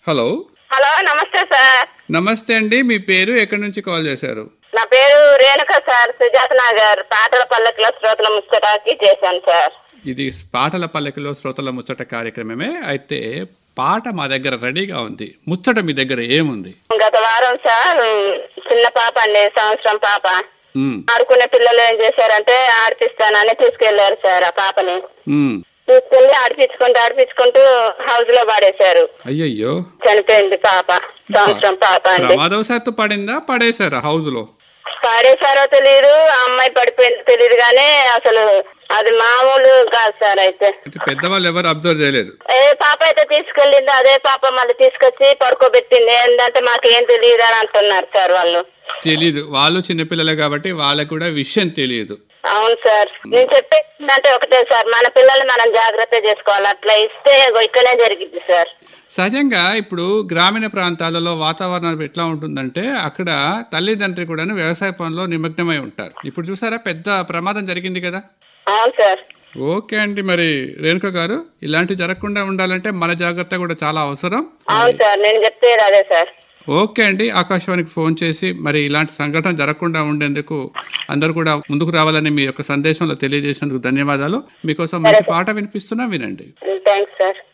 Hello hello నమస్తే sir నమస్తే అండి మీ పేరు ఎక్కడి నుంచి కాల్ చేశారు నా పేరు రేణుక సార్ సుజాత నగర్ పాటల పల్లకిలో శ్రోతల ముచ్చటాకి చేశాను సార్ ఇది పాటల పల్లకిలో శ్రోతల ముచ్చట కార్యక్రమమే అయితే పాట మా దగ్గర రెడీగా ఉంది ముచ్చట మీ దగ్గర ఏముంది గత వారం సార్ చిన్న పాప అండి సంవత్సరం పాప ఉమ్, ఆడుకునే పిల్లలు ఏం చేశారంటే ఆడిపిస్తానని తీసుకెళ్లారు సార్ ఆ పాపని ఉమ్. తీసుకెళ్లి ఆడిపించుకుంటూ ఆడిపించుకుంటూ హౌస్ లో పాడేశారు అయ్యయ్యో చనిపోయింది పాప సంవత్సరం పాప అండి ప్రమాదవశాత్తు పడిందా పడేశారా హౌస్ లో పాడేశారో తెలియదు ఆ అమ్మాయి పడిపోయిందో తెలియదు కానీ అసలు అది మామూలు కాదు సార్ అయితే అయితే పెద్దవాళ్ళు ఎవరు అబ్జర్వ్ చేయలేదు ఏ పాప అయితే తీసుకెళ్ళిందో అదే పాప మళ్ళీ తీసుకొచ్చి పడుకోబెట్టింది ఏంటంటే మాకేం తెలియదు అని అంటున్నారు సార్ వాళ్ళు తెలీదు వాళ్ళు చిన్నపిల్లలే కాబట్టి వాళ్ళకు కూడా విషయం తెలియదు అవును సార్ నేను చెప్పేది అంటే ఒకటే సార్ మన పిల్లల్ని మనం జాగ్రత్త చేసుకోవాలి అట్లా ఇస్తే ఇగో ఇట్లనే జరిగింది సార్ సహజంగా ఇప్పుడు గ్రామీణ ప్రాంతాలలో వాతావరణం ఎట్లా ఉంటుందంటే అక్కడ తల్లిదండ్రి కూడా వ్యవసాయ పనుల్లో నిమగ్నమై ఉంటారు ఇప్పుడు చూసారా పెద్ద ప్రమాదం జరిగింది కదా అవును సార్ ఓకే అండి మరి రేణుక గారు ఇలాంటివి జరగకుండా ఉండాలంటే మన జాగ్రత్త కూడా చాలా అవసరం అవును సార్ నేను చెప్పేది అదే సార్ ఓకే అండి ఆకాశవాణికి ఫోన్ చేసి మరి ఇలాంటి సంఘటన జరగకుండా ఉండేందుకు అందరూ కూడా ముందుకు రావాలని మీ యొక్క సందేశంలో తెలియజేసినందుకు ధన్యవాదాలు మీకోసం మంచి పాట వినిపిస్తున్నా వినండి థ్యాంక్స్ సార్